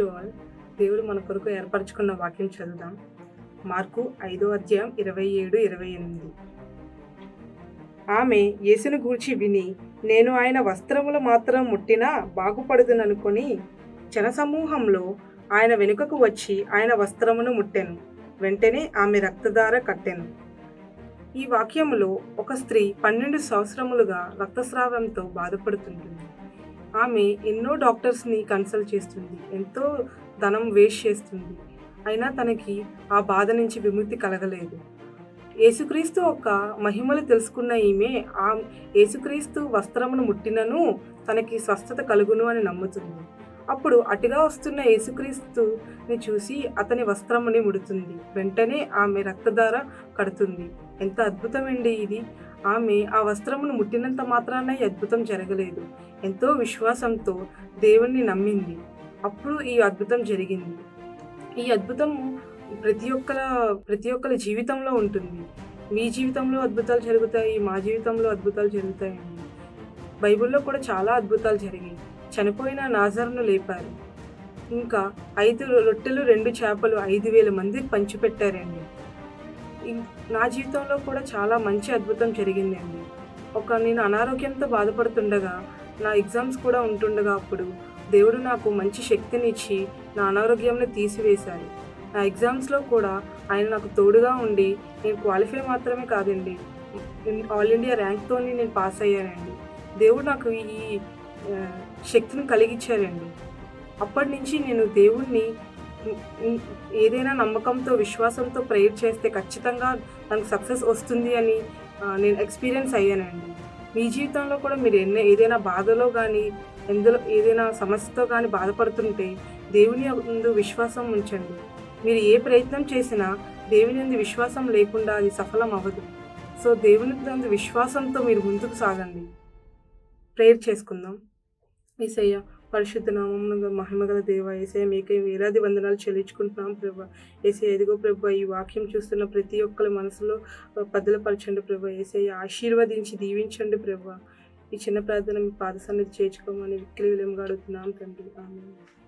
to all దేవుడు మన కొరకు ఏర్పరచుకున్న వాక్యం చదువుదాం మార్కు ఐదో అధ్యాయం ఇరవై ఏడు ఇరవై ఎనిమిది ఆమె యేసును గూర్చి విని నేను ఆయన వస్త్రములు మాత్రం ముట్టినా బాగుపడుదుననుకొని జనసమూహంలో ఆయన వెనుకకు వచ్చి ఆయన వస్త్రమును ముట్టెను వెంటనే ఆమె రక్తధార కట్టెను ఈ వాక్యములో ఒక స్త్రీ పన్నెండు సంవత్సరములుగా రక్తస్రావంతో బాధపడుతుంటుంది ఆమె ఎన్నో డాక్టర్స్ని కన్సల్ట్ చేస్తుంది ఎంతో ధనం వేస్ట్ చేస్తుంది అయినా తనకి ఆ బాధ నుంచి విముక్తి కలగలేదు యేసుక్రీస్తు ఒక మహిమలు తెలుసుకున్న ఈమె ఆ యేసుక్రీస్తు వస్త్రమును ముట్టినను తనకి స్వస్థత కలుగును అని నమ్ముతుంది అప్పుడు అటుగా వస్తున్న యేసుక్రీస్తుని చూసి అతని వస్త్రముని ముడుతుంది వెంటనే ఆమె రక్తధార కడుతుంది ఎంత అద్భుతమండి ఇది ఆమె ఆ వస్త్రమును ముట్టినంత మాత్రాన ఈ అద్భుతం జరగలేదు ఎంతో విశ్వాసంతో దేవుణ్ణి నమ్మింది అప్పుడు ఈ అద్భుతం జరిగింది ఈ అద్భుతం ప్రతి ఒక్కల ప్రతి ఒక్కరి జీవితంలో ఉంటుంది మీ జీవితంలో అద్భుతాలు జరుగుతాయి మా జీవితంలో అద్భుతాలు జరుగుతాయండి బైబిల్లో కూడా చాలా అద్భుతాలు జరిగాయి చనిపోయిన నాజర్ను లేపారు ఇంకా ఐదు రొట్టెలు రెండు చేపలు ఐదు వేల మందికి పంచిపెట్టారండి ఇం- నా జీవితంలో కూడా చాలా మంచి అద్భుతం జరిగిందండి ఒక నేను అనారోగ్యంతో బాధపడుతుండగా నా ఎగ్జామ్స్ కూడా ఉంటుండగా అప్పుడు దేవుడు నాకు మంచి శక్తిని ఇచ్చి నా అనారోగ్యంని తీసివేశారు నా ఎగ్జామ్స్లో కూడా ఆయన నాకు తోడుగా ఉండి నేను క్వాలిఫై మాత్రమే కాదండి ఇన్- ఆల్ ఇండియా ర్యాంక్తో నేను పాస్ అయ్యానండి దేవుడు నాకు ఈ ఆ, శక్తిని కలిగించారండి అప్పటి నుంచి నేను దేవుణ్ణి ఉ- ఉ- ఏదైనా నమ్మకంతో విశ్వాసంతో ప్రేయర్ చేస్తే ఖచ్చితంగా నాకు సక్సెస్ వస్తుంది అని ఆ, నేను ఎక్స్పీరియన్స్ అయ్యానండి మీ జీవితంలో కూడా మీరు ఎన్న ఏదైనా బాధలో కానీ ఎందులో ఏదైనా సమస్యతో కానీ బాధపడుతుంటే దేవుని ముందు విశ్వాసం ఉంచండి మీరు ఏ ప్రయత్నం చేసినా దేవుని ముందు విశ్వాసం లేకుండా అది సఫలం అవ్వదు సో దేవుని ముందు విశ్వాసంతో మీరు ముందుకు సాగండి ప్రేయర్ చేసుకుందాం ఏసయ్య పరిశుద్ధ నామమున మహిమగల దేవ ఏసయ్య మీకే వేలాది వందనాలు చెల్లించుకుంటున్నాం ప్రభా ఏసయ్య ఎదిగో ప్రభా ఈ వాక్యం చూస్తున్న ప్రతి ఒక్కరి మనసులో పదులపరచండి ప్రభా ఏసయ్య ఆశీర్వదించి దీవించండి ప్రభా ఈ చిన్న ప్రార్థన మీ పాద సన్నిధి చేర్చుకోమని విక్రయ విలువగా అడుగుతున్నాం తండ్రి ఆమె